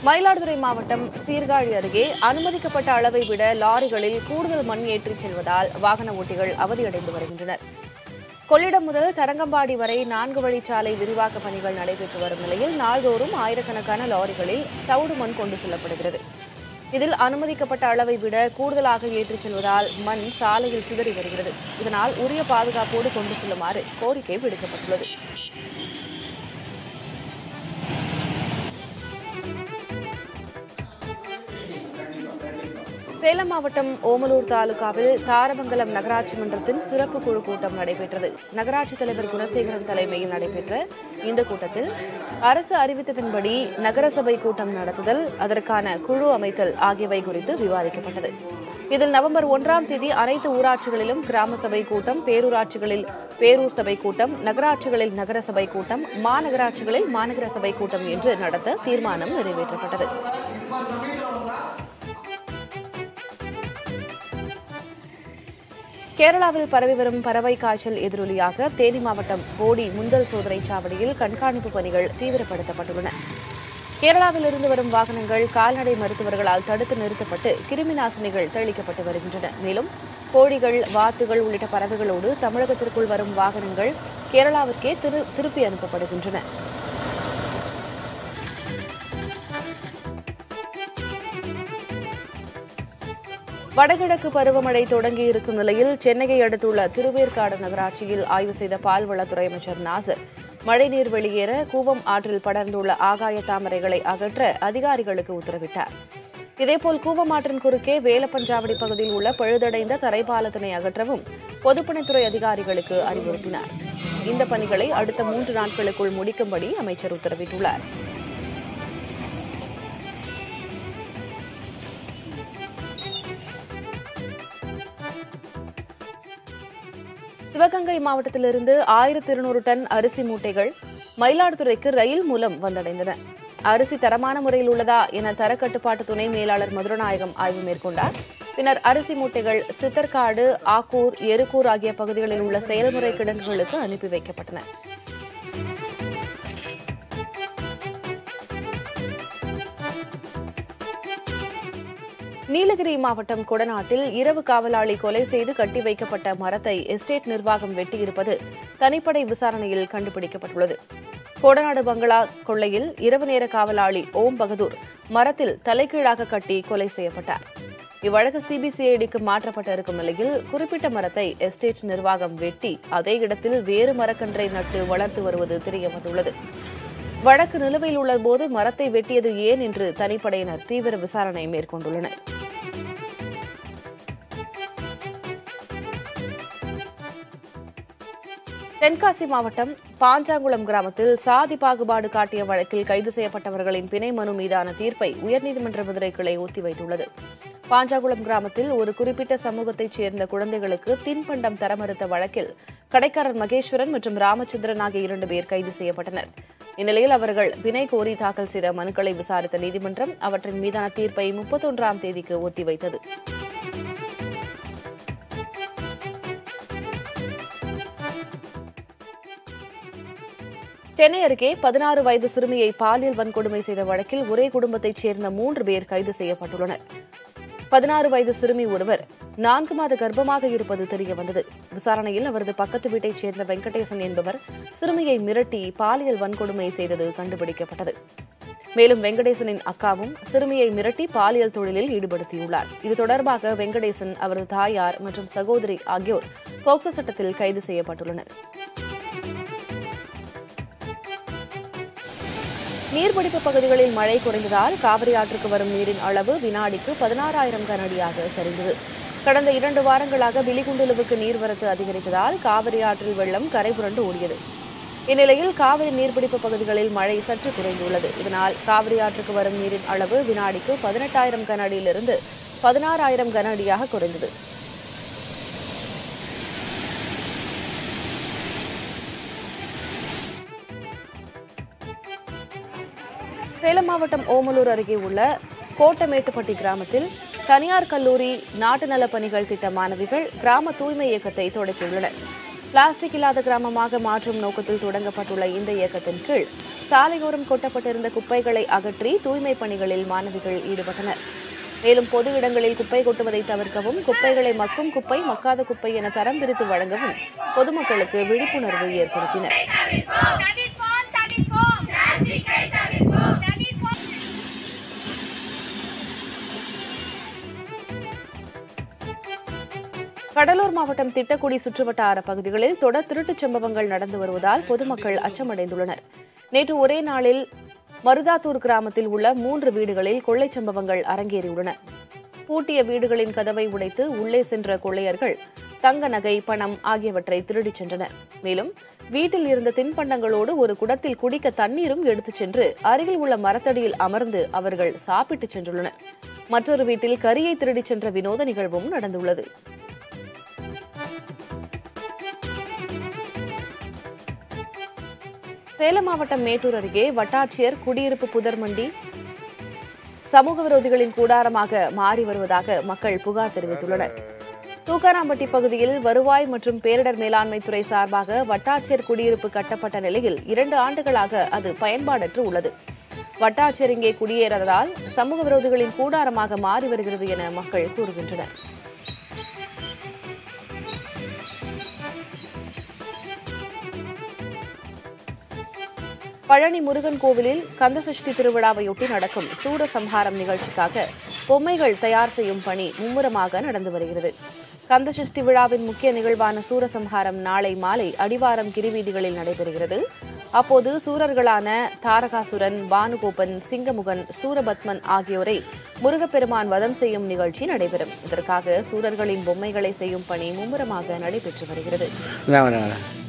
மயிலாடுதுறை மாவட்டம் சீர்காழி அருகே அனுமதிக்கப்பட்ட அளவை விட லாரிகளில் கூடுதல் மண் ஏற்றிச் செல்வதால் வாகன ஓட்டிகள் அவதியடைந்து வருகின்றனர் கொள்ளிடம் முதல் தரங்கம்பாடி வரை நான்கு வழிச்சாலை விரிவாக்க பணிகள் நடைபெற்று வரும் நிலையில் நாள்தோறும் ஆயிரக்கணக்கான லாரிகளில் சவுடு மண் கொண்டு செல்லப்படுகிறது இதில் அனுமதிக்கப்பட்ட அளவை விட கூடுதலாக ஏற்றிச் செல்வதால் மண் சாலையில் சிதறி வருகிறது இதனால் உரிய பாதுகாப்போடு கொண்டு செல்லுமாறு கோரிக்கை விடுக்கப்பட்டுள்ளது சேலம் மாவட்டம் ஓமலூர் தாலுகாவில் தாரமங்கலம் நகராட்சி மன்றத்தின் சிறப்பு குழு கூட்டம் நடைபெற்றது நகராட்சி தலைவர் குணசேகரன் தலைமையில் நடைபெற்ற இந்த கூட்டத்தில் அரசு அறிவித்ததன்படி நகரசபை கூட்டம் நடத்துதல் அதற்கான குழு அமைத்தல் ஆகியவை குறித்து விவாதிக்கப்பட்டது இதில் நவம்பர் ஒன்றாம் தேதி அனைத்து ஊராட்சிகளிலும் கிராம சபை கூட்டம் பேரூராட்சிகளில் பேரூர் சபை கூட்டம் நகராட்சிகளில் நகர சபை கூட்டம் மாநகராட்சிகளில் மாநகர சபை கூட்டம் என்று நடத்த தீர்மானம் நிறைவேற்றப்பட்டது கேரளாவில் பரவி வரும் பறவை காய்ச்சல் எதிரொலியாக தேனி மாவட்டம் போடி முந்தல் சோதனை சாவடியில் கண்காணிப்பு பணிகள் தீவிரப்படுத்தப்பட்டுள்ளன கேரளாவில் இருந்து வரும் வாகனங்கள் கால்நடை மருத்துவர்களால் தடுத்து நிறுத்தப்பட்டு கிருமி நாசினிகள் தெளிக்கப்பட்டு வருகின்றன மேலும் கோழிகள் வாத்துகள் உள்ளிட்ட பறவைகளோடு தமிழகத்திற்குள் வரும் வாகனங்கள் கேரளாவிற்கே திரு- திருப்பி அனுப்பப்படுகின்றன வடகிழக்கு பருவமழை தொடங்கி இருக்கும் நிலையில் சென்னையை அடுத்துள்ள திருவேற்காடு நகராட்சியில் ஆய்வு செய்த பால்வளத்துறை அமைச்சர் நாசர் மழைநீர் வெளியேற கூவம் ஆற்றில் படர்ந்துள்ள ஆகாய தாமரைகளை அகற்ற அதிகாரிகளுக்கு உத்தரவிட்டார் இதேபோல் கூவம் ஆற்றின் குறுக்கே வேலப்பஞ்சாவடி பகுதியில் உள்ள பழுதடைந்த தரைப்பாலத்தினை அகற்றவும் பொதுப்பணித்துறை அதிகாரிகளுக்கு அறிவுறுத்தினார் இந்த பணிகளை அடுத்த மூன்று நாட்களுக்குள் முடிக்கும்படி அமைச்சர் உத்தரவிட்டுள்ளார் சிவகங்கை மாவட்டத்திலிருந்து ஆயிரத்தி இருநூறு டன் அரிசி மூட்டைகள் மயிலாடுதுறைக்கு ரயில் மூலம் வந்தடைந்தன அரிசி தரமான முறையில் உள்ளதா என தரக்கட்டுப்பாட்டு துணை மேலாளர் மதுரநாயகம் ஆய்வு மேற்கொண்டார் பின்னர் அரிசி மூட்டைகள் சித்தர்காடு ஆக்கூர் எருக்கூர் ஆகிய பகுதிகளில் உள்ள செயல்முறை கிடங்குகளுக்கு அனுப்பி வைக்கப்பட்டன நீலகிரி மாவட்டம் கொடநாட்டில் இரவு காவலாளி கொலை செய்து கட்டி வைக்கப்பட்ட மரத்தை எஸ்டேட் நிர்வாகம் வெட்டியிருப்பது தனிப்படை விசாரணையில் கண்டுபிடிக்கப்பட்டுள்ளது கொடநாடு பங்களா கொள்ளையில் இரவு நேர காவலாளி ஓம் பகதூர் மரத்தில் தலைகீழாக கட்டி கொலை செய்யப்பட்டார் இவ்வழக்கு சிபிசிஐடிக்கு மாற்றப்பட்டிருக்கும் நிலையில் குறிப்பிட்ட மரத்தை எஸ்டேட் நிர்வாகம் வெட்டி அதே இடத்தில் வேறு மரக்கன்றை நட்டு வளர்த்து வருவது தெரியவந்துள்ளது வழக்கு நிலுவையில் உள்ளபோது மரத்தை வெட்டியது ஏன் என்று தனிப்படையினர் தீவிர விசாரணை மேற்கொண்டுள்ளனர் தென்காசி மாவட்டம் பாஞ்சாங்குளம் கிராமத்தில் சாதி பாகுபாடு காட்டிய வழக்கில் கைது செய்யப்பட்டவர்களின் பிணை மனு மீதான தீர்ப்பை உயர்நீதிமன்ற மதுரை கிளை ஒத்திவைத்துள்ளது பாஞ்சாங்குளம் கிராமத்தில் ஒரு குறிப்பிட்ட சமூகத்தைச் சேர்ந்த குழந்தைகளுக்கு தின்பண்டம் தர மறுத்த வழக்கில் கடைக்காரர் மகேஸ்வரன் மற்றும் ராமச்சந்திரன் ஆகிய இரண்டு பேர் கைது செய்யப்பட்டனர் இந்நிலையில் அவர்கள் பிணை கோரி தாக்கல் செய்த மனுக்களை விசாரித்த நீதிமன்றம் அவற்றின் மீதான தீர்ப்பை முப்பத்தொன்றாம் தேதிக்கு ஒத்திவைத்தது சென்னை அருகே பதினாறு வயது சிறுமியை பாலியல் வன்கொடுமை செய்த வழக்கில் ஒரே குடும்பத்தைச் சேர்ந்த மூன்று பேர் கைது செய்யப்பட்டுள்ளனர் பதினாறு வயது சிறுமி ஒருவர் நான்கு மாத கர்ப்பமாக இருப்பது தெரியவந்தது விசாரணையில் அவரது பக்கத்து வீட்டைச் சேர்ந்த வெங்கடேசன் என்பவர் சிறுமியை மிரட்டி பாலியல் வன்கொடுமை செய்தது கண்டுபிடிக்கப்பட்டது மேலும் வெங்கடேசனின் அக்காவும் சிறுமியை மிரட்டி பாலியல் தொழிலில் ஈடுபடுத்தியுள்ளார் இது தொடர்பாக வெங்கடேசன் அவரது தாயார் மற்றும் சகோதரி ஆகியோர் போக்சோ சட்டத்தில் கைது செய்யப்பட்டுள்ளனர் நீர்பிடிப்பு பகுதிகளில் மழை குறைந்ததால் காவிரி ஆற்றுக்கு வரும் நீரின் அளவு வினாடிக்கு பதினாறாயிரம் கனஅடியாக சரிந்தது கடந்த இரண்டு வாரங்களாக பிலிகுண்டுலுவுக்கு நீர்வரத்து அதிகரித்ததால் காவிரி ஆற்றில் வெள்ளம் கரைபுரண்டு ஓடியது இந்நிலையில் காவிரி நீர்பிடிப்பு பகுதிகளில் மழை சற்று குறைந்துள்ளது இதனால் காவிரி ஆற்றுக்கு வரும் நீரின் அளவு வினாடிக்கு பதினெட்டாயிரம் கன அடியிலிருந்து பதினாறாயிரம் கன அடியாக குறைந்தது சேலம் மாவட்டம் ஓமலூர் அருகே உள்ள கோட்டமேட்டுப்பட்டி கிராமத்தில் தனியார் கல்லூரி நாட்டு நலப் பணிகள் திட்ட மாணவிகள் கிராம தூய்மை இயக்கத்தை தொடக்கியுள்ளனர் பிளாஸ்டிக் இல்லாத கிராமமாக மாற்றும் நோக்கத்தில் தொடங்கப்பட்டுள்ள இந்த இயக்கத்தின் கீழ் சாலையோரம் கொட்டப்பட்டிருந்த குப்பைகளை அகற்றி தூய்மை பணிகளில் மாணவிகள் ஈடுபட்டனர் மேலும் பொது இடங்களில் குப்பை கொட்டுவதை தவிர்க்கவும் குப்பைகளை மக்கும் குப்பை மக்காத குப்பை என தரம் பிரித்து வழங்கவும் பொதுமக்களுக்கு விழிப்புணர்வு ஏற்படுத்தினர் தவிர்ப்போம் தவிர்ப்போம் பிளாஸ்டிக்கை தவிர்ப்போம் தவிர்ப்போம் கடலூர் மாவட்டம் திட்டக்குடி சுற்றுவட்டார பகுதிகளில் தொடர் திருட்டுச் சம்பவங்கள் நடந்து வருவதால் பொதுமக்கள் அச்சமடைந்துள்ளனர் நேற்று ஒரே நாளில் மருதாத்தூர் கிராமத்தில் உள்ள மூன்று வீடுகளில் கொள்ளைச் சம்பவங்கள் அரங்கேறியுள்ளன பூட்டிய வீடுகளின் கதவை உடைத்து உள்ளே சென்ற கொள்ளையர்கள் தங்க நகை பணம் ஆகியவற்றை திருடிச் சென்றனர் மேலும் வீட்டில் இருந்த தின்பண்டங்களோடு ஒரு குடத்தில் குடிக்க தண்ணீரும் எடுத்துச் சென்று அருகில் உள்ள மரத்தடியில் அமர்ந்து அவர்கள் சாப்பிட்டுச் சென்றுள்ளனர் மற்றொரு வீட்டில் கரியை திருடிச் சென்ற வினோத நிகழ்வும் நடந்துள்ளது சேலம் மாவட்டம் மேட்டூர் அருகே வட்டாட்சியர் குடியிருப்பு புதர்மண்டி சமூக விரோதிகளின் கூடாரமாக மாறி வருவதாக மக்கள் புகார் தெரிவித்துள்ளனர் தூக்காராம்பட்டி பகுதியில் வருவாய் மற்றும் பேரிடர் மேலாண்மை துறை சார்பாக வட்டாட்சியர் குடியிருப்பு கட்டப்பட்ட நிலையில் இரண்டு ஆண்டுகளாக அது பயன்பாடற்று உள்ளது வட்டாட்சியர் இங்கே குடியேறதால் சமூக விரோதிகளின் கூடாரமாக மாறி வருகிறது என மக்கள் கூறுகின்றனர் பழனி முருகன் கோவிலில் கந்தசஷ்டி திருவிழாவையொட்டி நடக்கும் சூரசம்ஹாரம் நிகழ்ச்சிக்காக பொம்மைகள் தயார் செய்யும் பணி மும்முரமாக நடந்து வருகிறது கந்தசஷ்டி விழாவின் முக்கிய நிகழ்வான சூரசம்ஹாரம் நாளை மாலை அடிவாரம் கிரிவீதிகளில் நடைபெறுகிறது அப்போது சூரர்களான தாரகாசுரன் பானுகோபன் சிங்கமுகன் சூரபத்மன் ஆகியோரை முருகப்பெருமான் வதம் செய்யும் நிகழ்ச்சி நடைபெறும் இதற்காக சூரர்களின் பொம்மைகளை செய்யும் பணி மும்முரமாக நடைபெற்று வருகிறது இதான் வரேன் வரேன்